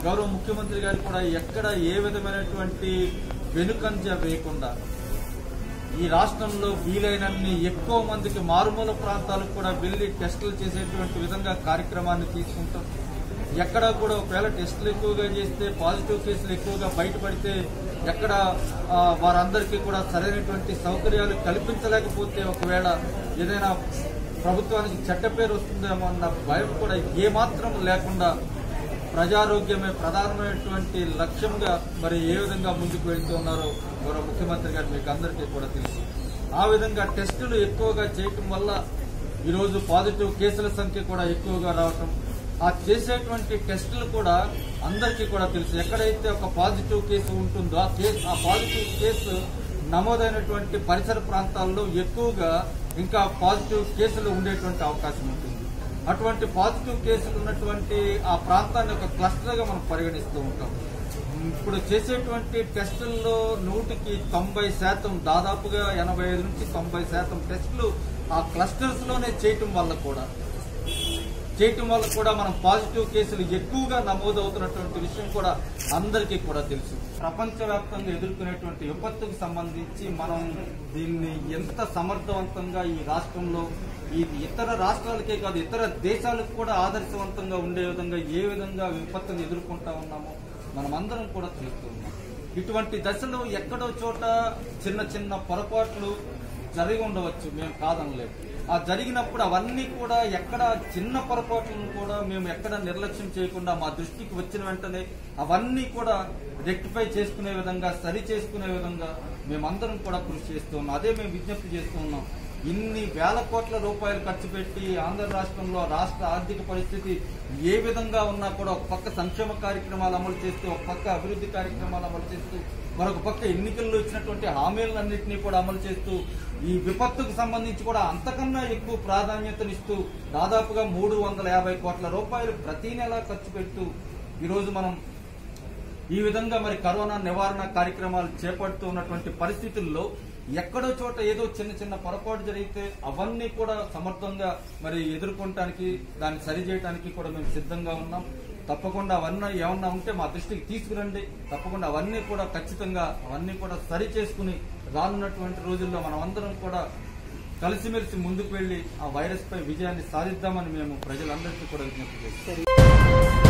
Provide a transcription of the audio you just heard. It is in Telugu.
గౌరవ ముఖ్యమంత్రి గారు కూడా ఎక్కడ ఏ విధమైనటువంటి వెనుకంజ వేయకుండా ఈ రాష్ట్రంలో వీలైనన్ని ఎక్కువ మందికి మారుమూల ప్రాంతాలకు కూడా వెళ్లి టెస్టులు చేసేటువంటి విధంగా కార్యక్రమాన్ని తీసుకుంటాం ఎక్కడ కూడా ఒకవేళ టెస్టులు ఎక్కువగా చేస్తే పాజిటివ్ కేసులు ఎక్కువగా బయటపడితే ఎక్కడ ఆ, వారందరికీ కూడా సరైనటువంటి సౌకర్యాలు కల్పించలేకపోతే ఒకవేళ ఏదైనా ప్రభుత్వానికి చెడ్డ పేరు వస్తుందేమో అన్న భయం కూడా ఏమాత్రం లేకుండా ప్రజారోగ్యమే ప్రధానమైనటువంటి లక్ష్యంగా మరి ఏ విధంగా ముందుకు వెళ్తూ ఉన్నారో గౌరవ ముఖ్యమంత్రి గారు మీకు అందరికీ కూడా తెలుసు ఆ విధంగా టెస్టులు ఎక్కువగా చేయటం వల్ల ఈరోజు పాజిటివ్ కేసుల సంఖ్య కూడా ఎక్కువగా రావటం ఆ చేసేటువంటి టెస్టులు కూడా అందరికీ కూడా తెలుసు ఎక్కడైతే ఒక పాజిటివ్ కేసు ఉంటుందో ఆ కేసు ఆ పాజిటివ్ కేసు నమోదైనటువంటి పరిసర ప్రాంతాల్లో ఎక్కువగా ఇంకా పాజిటివ్ కేసులు ఉండేటువంటి అవకాశం ఉంటుంది అటువంటి పాజిటివ్ కేసులు ఉన్నటువంటి ఆ ప్రాంతాన్ని ఒక క్లస్టర్ గా మనం పరిగణిస్తూ ఉంటాం ఇప్పుడు చేసేటువంటి టెస్టుల్లో నూటికి తొంభై శాతం దాదాపుగా ఎనభై ఐదు నుంచి తొంభై శాతం టెస్టులు ఆ క్లస్టర్స్ లోనే చేయటం వల్ల కూడా చేయటం వల్ల కూడా మనం పాజిటివ్ కేసులు ఎక్కువగా నమోదవుతున్నటువంటి విషయం కూడా అందరికీ కూడా తెలుసు ప్రపంచవ్యాప్తంగా ఎదుర్కొనేటువంటి విపత్తుకు సంబంధించి మనం దీన్ని ఎంత సమర్థవంతంగా ఈ రాష్ట్రంలో ఈ ఇతర రాష్ట్రాలకే కాదు ఇతర దేశాలకు కూడా ఆదర్శవంతంగా ఉండే విధంగా ఏ విధంగా విపత్తును ఎదుర్కొంటా ఉన్నామో మనమందరం కూడా చూస్తూ ఉన్నాం ఇటువంటి దశలో ఎక్కడో చోట చిన్న చిన్న పొరపాట్లు జరిగి ఉండవచ్చు మేము కాదనలేదు ఆ జరిగినప్పుడు అవన్నీ కూడా ఎక్కడ చిన్న పొరపాట్లను కూడా మేము ఎక్కడ నిర్లక్ష్యం చేయకుండా మా దృష్టికి వచ్చిన వెంటనే అవన్నీ కూడా రెక్టిఫై చేసుకునే విధంగా సరి చేసుకునే విధంగా మేమందరం కూడా కృషి చేస్తూ ఉన్నాం అదే మేము విజ్ఞప్తి చేస్తూ ఉన్నాం ఇన్ని వేల కోట్ల రూపాయలు ఖర్చు పెట్టి ఆంధ్ర రాష్ట్రంలో రాష్ట్ర ఆర్థిక పరిస్థితి ఏ విధంగా ఉన్నా కూడా ఒక పక్క సంక్షేమ కార్యక్రమాలు అమలు చేస్తూ ఒక పక్క అభివృద్ధి కార్యక్రమాలు అమలు చేస్తూ మరొక పక్క ఎన్నికల్లో ఇచ్చినటువంటి హామీలన్నింటినీ కూడా అమలు చేస్తూ ఈ విపత్తుకు సంబంధించి కూడా అంతకన్నా ఎక్కువ ప్రాధాన్యతనిస్తూ దాదాపుగా మూడు వందల యాభై కోట్ల రూపాయలు ప్రతి నెల ఖర్చు పెడుతూ ఈరోజు మనం ఈ విధంగా మరి కరోనా నివారణ కార్యక్రమాలు చేపడుతూ ఉన్నటువంటి పరిస్థితుల్లో ఎక్కడో చోట ఏదో చిన్న చిన్న పొరపాటు జరిగితే అవన్నీ కూడా సమర్థంగా మరి ఎదుర్కొనటానికి దాన్ని సరిచేయడానికి కూడా మేము సిద్ధంగా ఉన్నాం తప్పకుండా అవన్నీ ఏమన్నా ఉంటే మా దృష్టికి తీసుకురండి తప్పకుండా అవన్నీ కూడా ఖచ్చితంగా అవన్నీ కూడా సరి చేసుకుని రానున్నటువంటి రోజుల్లో మనం అందరం కూడా కలిసిమెలిసి ముందుకు వెళ్లి ఆ వైరస్ పై విజయాన్ని సాధిద్దామని మేము ప్రజలందరికీ కూడా విజ్ఞప్తి చేస్తాం